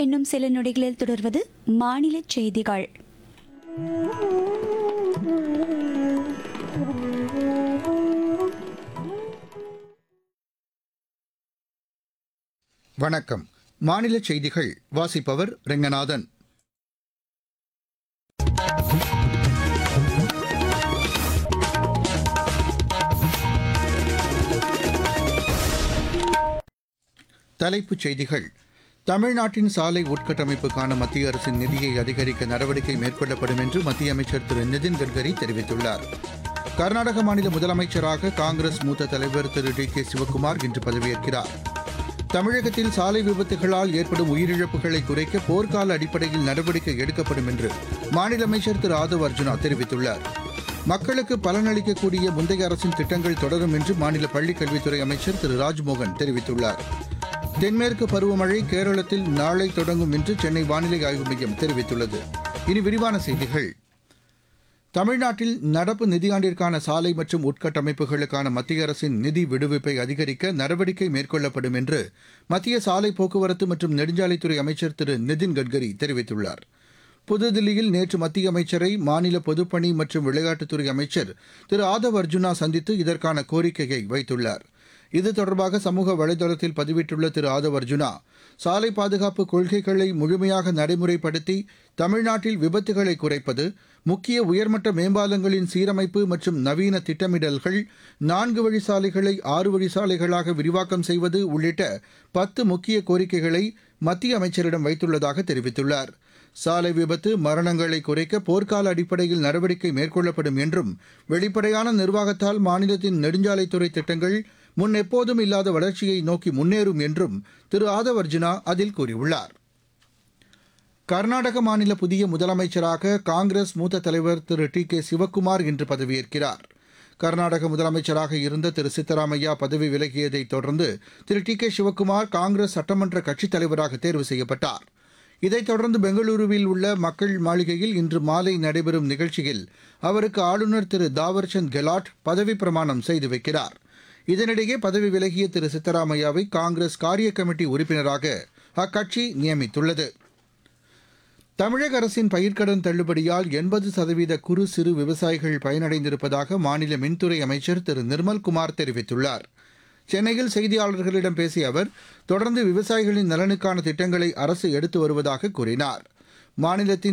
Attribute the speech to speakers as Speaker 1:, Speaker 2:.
Speaker 1: இன்னும் சில நொடிகளில் தொடர்வது மாநில செய்திகள்
Speaker 2: வணக்கம் மாநில செய்திகள் வாசிப்பவர் ரெங்கநாதன் தலைப்புச் செய்திகள் தமிழ்நாட்டின் சாலை உட்கட்டமைப்புக்கான மத்திய அரசின் நிதியை அதிகரிக்க நடவடிக்கை மேற்கொள்ளப்படும் என்று மத்திய அமைச்சர் திரு நிதின் கட்கரி தெரிவித்துள்ளார் கர்நாடக மாநில முதலமைச்சராக காங்கிரஸ் மூத்த தலைவர் திரு டி கே சிவக்குமார் இன்று பதவியேற்கிறார் தமிழகத்தில் சாலை விபத்துகளால் ஏற்படும் உயிரிழப்புகளை குறைக்க போர்க்கால அடிப்படையில் நடவடிக்கை எடுக்கப்படும் என்று மாநில அமைச்சர் திரு ஆதவ் அர்ஜுனா தெரிவித்துள்ளார் மக்களுக்கு பலனளிக்கக்கூடிய முந்தைய அரசின் திட்டங்கள் தொடரும் என்று மாநில பள்ளிக் கல்வித்துறை அமைச்சர் திரு ராஜ்மோகன் தெரிவித்துள்ளார் தென்மேற்கு பருவமழை கேரளத்தில் நாளை தொடங்கும் என்று சென்னை வானிலை ஆய்வு மையம் தெரிவித்துள்ளது இனி விரிவான செய்திகள் தமிழ்நாட்டில் நடப்பு நிதியாண்டிற்கான சாலை மற்றும் உட்கட்டமைப்புகளுக்கான மத்திய அரசின் நிதி விடுவிப்பை அதிகரிக்க நடவடிக்கை மேற்கொள்ளப்படும் என்று மத்திய சாலை போக்குவரத்து மற்றும் நெடுஞ்சாலைத்துறை அமைச்சர் திரு நிதின் கட்கரி தெரிவித்துள்ளார் புதுதில்லியில் நேற்று மத்திய அமைச்சரை மாநில பொதுப்பணி மற்றும் விளையாட்டுத்துறை அமைச்சர் திரு ஆதவ் அர்ஜுனா சந்தித்து இதற்கான கோரிக்கையை வைத்துள்ளார் இது தொடர்பாக சமூக வலைதளத்தில் பதிவிட்டுள்ள திரு ஆதவ் அர்ஜுனா சாலை பாதுகாப்பு கொள்கைகளை முழுமையாக நடைமுறைப்படுத்தி தமிழ்நாட்டில் விபத்துகளை குறைப்பது முக்கிய உயர்மட்ட மேம்பாலங்களின் சீரமைப்பு மற்றும் நவீன திட்டமிடல்கள் நான்கு வழி சாலைகளை ஆறு வழி சாலைகளாக விரிவாக்கம் செய்வது உள்ளிட்ட பத்து முக்கிய கோரிக்கைகளை மத்திய அமைச்சரிடம் வைத்துள்ளதாக தெரிவித்துள்ளார் சாலை விபத்து மரணங்களை குறைக்க போர்க்கால அடிப்படையில் நடவடிக்கை மேற்கொள்ளப்படும் என்றும் வெளிப்படையான நிர்வாகத்தால் மாநிலத்தின் நெடுஞ்சாலைத்துறை திட்டங்கள் முன் எப்போதும் இல்லாத வளர்ச்சியை நோக்கி முன்னேறும் என்றும் திரு ஆதவ் அர்ஜுனா அதில் கூறியுள்ளார் கர்நாடக மாநில புதிய முதலமைச்சராக காங்கிரஸ் மூத்த தலைவர் திரு டி கே சிவக்குமார் இன்று பதவியேற்கிறார் கர்நாடக முதலமைச்சராக இருந்த திரு சித்தராமையா பதவி விலகியதைத் தொடர்ந்து திரு டி கே சிவக்குமார் காங்கிரஸ் சட்டமன்ற கட்சித் தலைவராக தேர்வு செய்யப்பட்டார் இதைத் தொடர்ந்து பெங்களூருவில் உள்ள மக்கள் மாளிகையில் இன்று மாலை நடைபெறும் நிகழ்ச்சியில் அவருக்கு ஆளுநர் திரு தாவர்சந்த் கெலாட் பதவி பிரமாணம் செய்து வைக்கிறார் இதனிடையே பதவி விலகிய திரு சித்தராமையாவை காங்கிரஸ் காரிய கமிட்டி உறுப்பினராக அக்கட்சி நியமித்துள்ளது தமிழக அரசின் பயிர்க்கடன் தள்ளுபடியால் எண்பது சதவீத குறு சிறு விவசாயிகள் பயனடைந்திருப்பதாக மாநில மின்துறை அமைச்சர் திரு நிர்மல்குமார் தெரிவித்துள்ளார் சென்னையில் செய்தியாளர்களிடம் பேசிய அவர் தொடர்ந்து விவசாயிகளின் நலனுக்கான திட்டங்களை அரசு எடுத்து வருவதாக கூறினார் மாநிலத்தின்